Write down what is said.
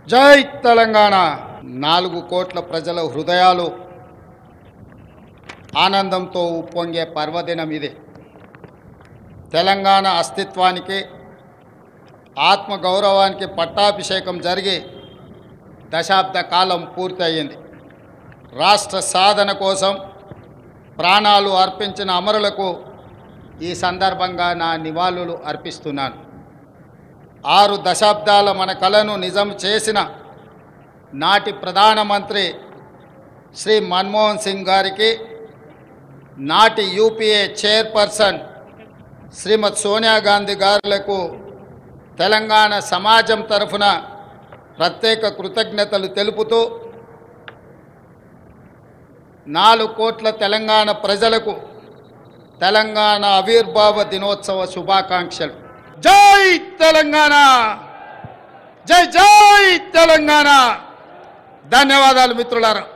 జై తెలంగాణ నాలుగు కోట్ల ప్రజల హృదయాలు ఆనందంతో ఉప్పొంగే పర్వదినం ఇది తెలంగాణ అస్తిత్వానికి ఆత్మగౌరవానికి పట్టాభిషేకం జరిగి దశాబ్ద కాలం పూర్తయింది రాష్ట్ర సాధన కోసం ప్రాణాలు అర్పించిన అమరులకు ఈ సందర్భంగా నా నివాళులు అర్పిస్తున్నాను ఆరు దశాబ్దాల మన కళను నిజం చేసిన నాటి ప్రధానమంత్రి శ్రీ మన్మోహన్ సింగ్ గారికి నాటి యూపీఏ చైర్పర్సన్ శ్రీమతి సోనియా గాంధీ గారులకు తెలంగాణ సమాజం తరఫున ప్రత్యేక కృతజ్ఞతలు తెలుపుతూ నాలుగు కోట్ల తెలంగాణ ప్రజలకు తెలంగాణ ఆవిర్భావ దినోత్సవ శుభాకాంక్షలు జై తెలంగాణ జై జై తెలంగాణ ధన్యవాదాలు మిత్రులారా